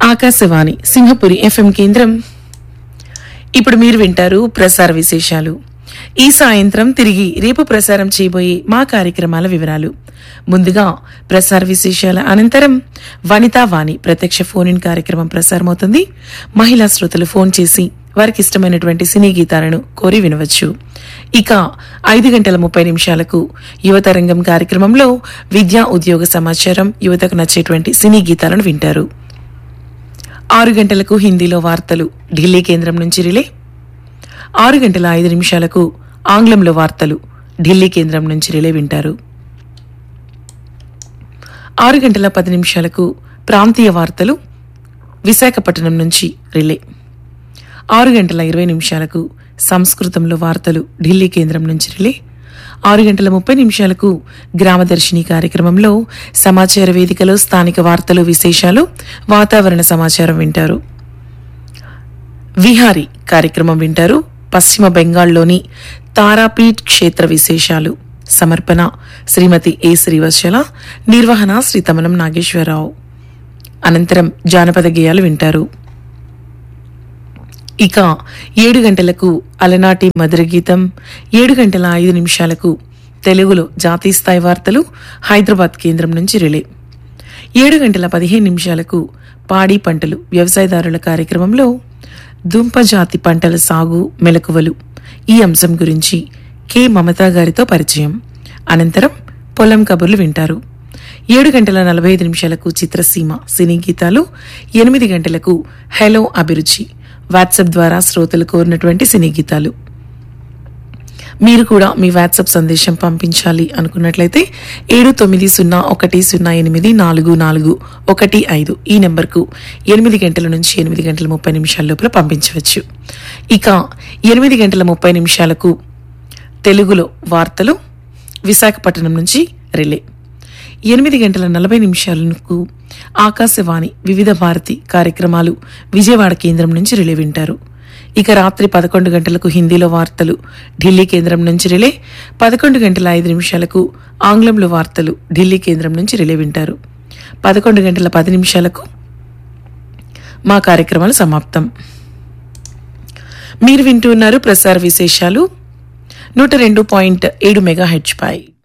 Akashvani Simhapuri FM కేంద్రం ఇప్పుడు మీరు వింటారు ప్రసార విశేషాలు ఈ సాయంత్రం తిరిగి రేపు ప్రసారం చేయబోయే మా కార్యక్రమాల వివరాలు ముందుగా ప్రసార విశేషాల అనంతరం వనితా వాణి ప్రత్యక్ష ఫోన్ ఇన్ కార్యక్రమం ప్రసారమవుతుంది మహిళా శ్రోతలు ఫోన్ చేసి వారికి ఇష్టమైనటువంటి సినీ గీతాలను కోరి వినవచ్చు ఇక ఐదు గంటల ముప్పై నిమిషాలకు యువత రంగం కార్యక్రమంలో విద్యా ఉద్యోగ సమాచారం యువతకు నచ్చేటువంటి సినీ గీతాలను వింటారు ఆరు గంటలకు హిందీలో వార్తలు ఢిల్లీ కేంద్రం నుంచి రిలే ఆరు గంటల ఐదు నిమిషాలకు ఆంగ్లంలో వార్తలు ఢిల్లీ కేంద్రం నుంచి రిలే వింటారు ఆరు గంటల పది నిమిషాలకు ప్రాంతీయ వార్తలు విశాఖపట్నం నుంచి రిలే ఆరు గంటల ఇరవై నిమిషాలకు సంస్కృతంలో వార్తలు ఢిల్లీ కేంద్రం నుంచి రిలే ఆరు గంటల ముప్పై నిమిషాలకు గ్రామదర్శిని కార్యక్రమంలో సమాచార వేదికలో స్థానిక వార్తలు విశేషాలు వాతావరణ సమాచారం వింటారు విహారీ కార్యక్రమం వింటారు పశ్చిమ బెంగాల్లోని తారాపీఠ్ క్షేత్ర విశేషాలు సమర్పణ శ్రీమతి ఏ శ్రీవత్సల నిర్వహణ శ్రీ తమనం నాగేశ్వరరావు అనంతరం జానపద గేయాలు వింటారు ఇక ఏడు గంటలకు అలనాటి మధుర గీతం ఏడు గంటల ఐదు నిమిషాలకు తెలుగులో జాతీయ స్థాయి వార్తలు హైదరాబాద్ కేంద్రం నుంచి రిలే ఏడు గంటల పదిహేను నిమిషాలకు పాడి పంటలు వ్యవసాయదారుల కార్యక్రమంలో దుంప జాతి పంటల సాగు మెలకువలు ఈ అంశం గురించి కె మమతా గారితో పరిచయం అనంతరం పొలం కబుర్లు వింటారు ఏడు గంటల నలభై ఐదు నిమిషాలకు చిత్రసీమ సినీ గీతాలు ఎనిమిది గంటలకు హలో అభిరుచి వాట్సాప్ ద్వారా శ్రోతలు కోరినటువంటి సినీ గీతాలు మీరు కూడా మీ వాట్సాప్ సందేశం పంపించాలి అనుకున్నట్లయితే ఏడు తొమ్మిది సున్నా ఒకటి సున్నా ఎనిమిది నాలుగు నాలుగు ఒకటి ఐదు ఈ నెంబర్కు ఎనిమిది గంటల నుంచి ఎనిమిది గంటల ముప్పై నిమిషాల లోపల పంపించవచ్చు ఇక ఎనిమిది గంటల ముప్పై నిమిషాలకు తెలుగులో వార్తలు విశాఖపట్నం నుంచి రిలే ఎనిమిది గంటల నలభై నిమిషాలకు ఆకాశవాణి వివిధ భారతి కార్యక్రమాలు విజయవాడ కేంద్రం నుంచి రిలే వింటారు ఇక రాత్రి పదకొండు గంటలకు హిందీలో వార్తలు ఢిల్లీ కేంద్రం నుంచి రిలే పదకొండు గంటల ఐదు నిమిషాలకు ఆంగ్లంలో వార్తలు ఢిల్లీ కేంద్రం నుంచి రిలే వింటారు పదకొండు గంటల పది నిమిషాలకు మా కార్యక్రమాలు సమాప్తం మీరు వింటూ ఉన్నారు ప్రసార విశేషాలు నూట రెండు పాయింట్ ఏడు మెగా హెచ్ పై